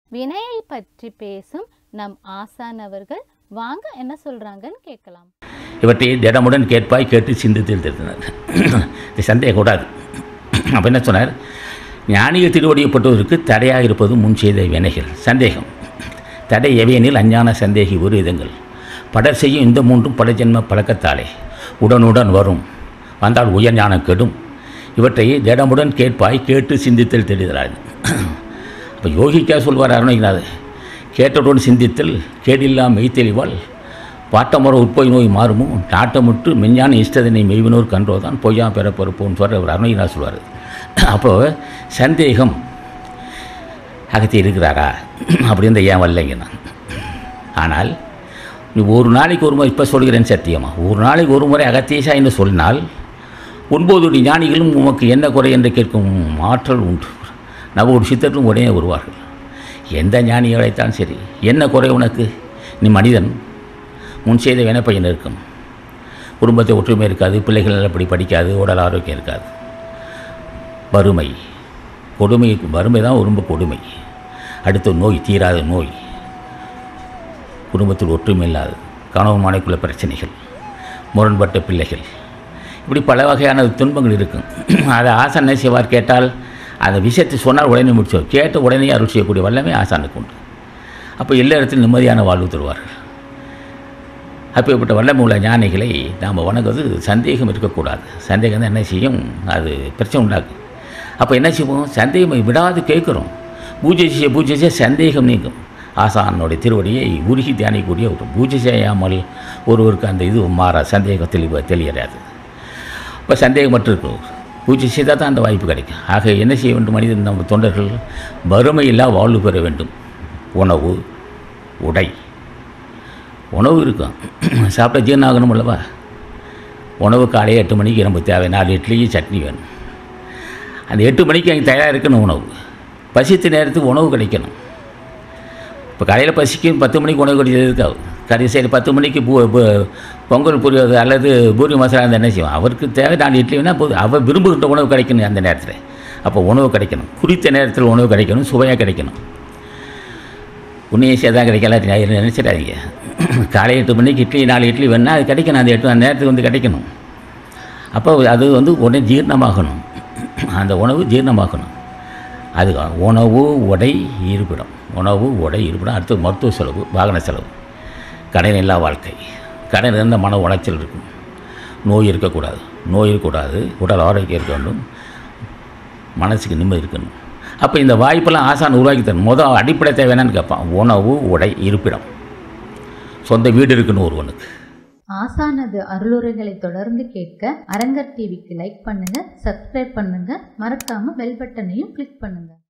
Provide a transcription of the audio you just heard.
வினையை பற்றி பேசும் நம் ஆசான் அவர்கள் வாங்க என்ன சொல்றாங்கன்னு கேட்கலாம் இவற்றை திடமுடன் கேட்பாய் கேட்டு சிந்தித்தில் திருத்தினார் இது சந்தேகக்கூடாது அப்போ என்ன சொன்னார் ஞானிகள் திருவடியப்பட்டவருக்கு தடையாக இருப்பது முன் செய்த வினைகள் சந்தேகம் தடை எவையெனில் அஞ்ஞான சந்தேகி ஒரு விதங்கள் படர் செய்யும் இந்த மூன்றும் பல ஜென்ம பழக்கத்தாலே உடனுடன் வரும் வந்தால் உயர் ஞானம் கெடும் இவற்றை திடமுடன் கேட்பாய் கேட்டு சிந்தித்தல் தெரிகிறார் அப்போ யோகிக்கா சொல்வார் அருணகிநாத் கேட்டவுடன் சிந்தித்தல் கேடில்லா மெய்த்தெளிவாள் பாட்டமுறை உட்பொய் நோய் மாறுமோ நாட்டமுட்டு மெஞ்ஞான இஷ்டதனை மெய்வினோர் கன்றோதான் பொய்யா பெற பொறுப்போன்னு சொல்கிற ஒரு அருணகிநாத் சொல்வார் அப்போது சந்தேகம் அகத்தி இருக்கிறாரா அப்படின்னு ஏன் வரலைங்க நான் ஆனால் நீ ஒரு நாளைக்கு ஒரு முறை இப்போ சொல்கிறேன் சத்தியமா ஒரு நாளைக்கு ஒரு முறை அகத்தீசா என்று சொன்னால் ஒன்பது ஞானிகளும் உமக்கு என்ன குறை என்று கேட்கும் ஆற்றல் உண்டு நவ ஒரு சித்தர்களும் உடனே வருவார்கள் எந்த ஞானி அழைத்தாலும் சரி என்ன குறை உனக்கு நீ மனிதன் முன் செய்த வினைப்பையன் இருக்கும் குடும்பத்தை ஒற்றுமை இருக்காது பிள்ளைகள் அப்படி படிக்காது உடல் ஆரோக்கியம் இருக்காது வறுமை கொடுமை வறுமை தான் ரொம்ப கொடுமை அடுத்து நோய் தீராத நோய் குடும்பத்தில் ஒற்றுமை இல்லாது கணவன் மனைக்குள்ள பிரச்சனைகள் முரண்பட்ட பிள்ளைகள் இப்படி பல வகையான துன்பங்கள் இருக்கும் அதை ஆசான் என்ன செய்வார் கேட்டால் அந்த விஷயத்தை சொன்னால் உடனே முடிச்சோம் கேட்ட உடனே அருள் செய்யக்கூடிய வல்லமே ஆசானுக்கு உண்டு அப்போ எல்லா இடத்திலும் நிம்மதியான வாழ்வு தருவார்கள் அப்பேற்பட்ட வல்லமை உள்ள ஞானிகளை நாம் வணங்குவது சந்தேகம் இருக்கக்கூடாது சந்தேகம் தான் என்ன செய்யும் அது பிரச்சனை உண்டாக்கும் அப்போ என்ன செய்வோம் சந்தேகம் விடாது கேட்குறோம் பூஜை செய்ய பூஜை செய்ய சந்தேகம் நீங்கும் ஆசானுடைய திருவடியை உருகி தியானிக்கக்கூடிய ஒரு பூஜை செய்யாமல் ஒருவருக்கு அந்த இது மாறா சந்தேகம் தெளிவு தெளியறாது இப்போ சந்தேகம் மட்டும் இருக்கும் பூஜை செய்தால் தான் அந்த வாய்ப்பு கிடைக்கும் ஆக என்ன செய்ய வேண்டும் மனிதன் நம்ம தொண்டர்கள் வறுமையில்லா வாழ்வு பெற வேண்டும் உணவு உடை உணவு இருக்கும் சாப்பிட்ட ஜீரணம் ஆகணும் அல்லவா உணவு காலையில் எட்டு மணிக்கு நமக்கு தேவை நாலு இட்லியும் சட்னி வேணும் அந்த எட்டு மணிக்கு அங்கே தயாராக இருக்கணும் உணவு பசித்த நேரத்துக்கு உணவு கிடைக்கணும் இப்போ காலையில் பசிக்கும் பத்து மணிக்கு உணவு கிடைச்சது இருக்காது கடைசி சரி பத்து மணிக்கு பூ பூ- பொங்கல் புரியாது அல்லது பூரி மசாலா இருந்தால் என்ன செய்வோம் அவருக்கு தேவை நாலு இட்லி வேணால் போதும் அவர் விரும்புகின்ற உணவு கிடைக்கணும் அந்த நேரத்தில் அப்போ உணவு கிடைக்கணும் குறித்த நேரத்தில் உணவு கிடைக்கணும் சுவையாக கிடைக்கணும் உன்னையும் தான் கிடைக்கல நினச்சிடாதீங்க காலை எட்டு மணிக்கு இட்லி நாலு இட்லி வேணால் அது கிடைக்கணும் அந்த எட்டு அந்த நேரத்துக்கு வந்து கிடைக்கணும் அப்போ அது வந்து உடனே ஜீரணமாகணும் அந்த உணவு ஜீரணமாகணும் அது உணவு உடை இருப்பிடம் உணவு உடை இருப்பிடம் அடுத்து மருத்துவ செலவு வாகன செலவு கடன் இல்லா வாழ்க்கை கடன் இருந்த மன உளைச்சல் இருக்கும் நோய் இருக்கக்கூடாது நோய் இருக்கக்கூடாது உடல் ஆரோக்கியம் இருக்க வேண்டும் மனசுக்கு நிம்மதி இருக்கணும் அப்போ இந்த வாய்ப்பெல்லாம் ஆசான் உருவாக்கி தரணும் முதல் அடிப்படை தேவை என்னன்னு கேட்பான் உணவு உடை இருப்பிடம் சொந்த வீடு இருக்கணும் ஒருவனுக்கு ஆசானது அருளுரைகளை தொடர்ந்து கேட்க அரங்கர் டிவிக்கு லைக் பண்ணுங்க சப்ஸ்கிரைப் பண்ணுங்க மறக்காம பெல் பட்டனையும் கிளிக் பண்ணுங்க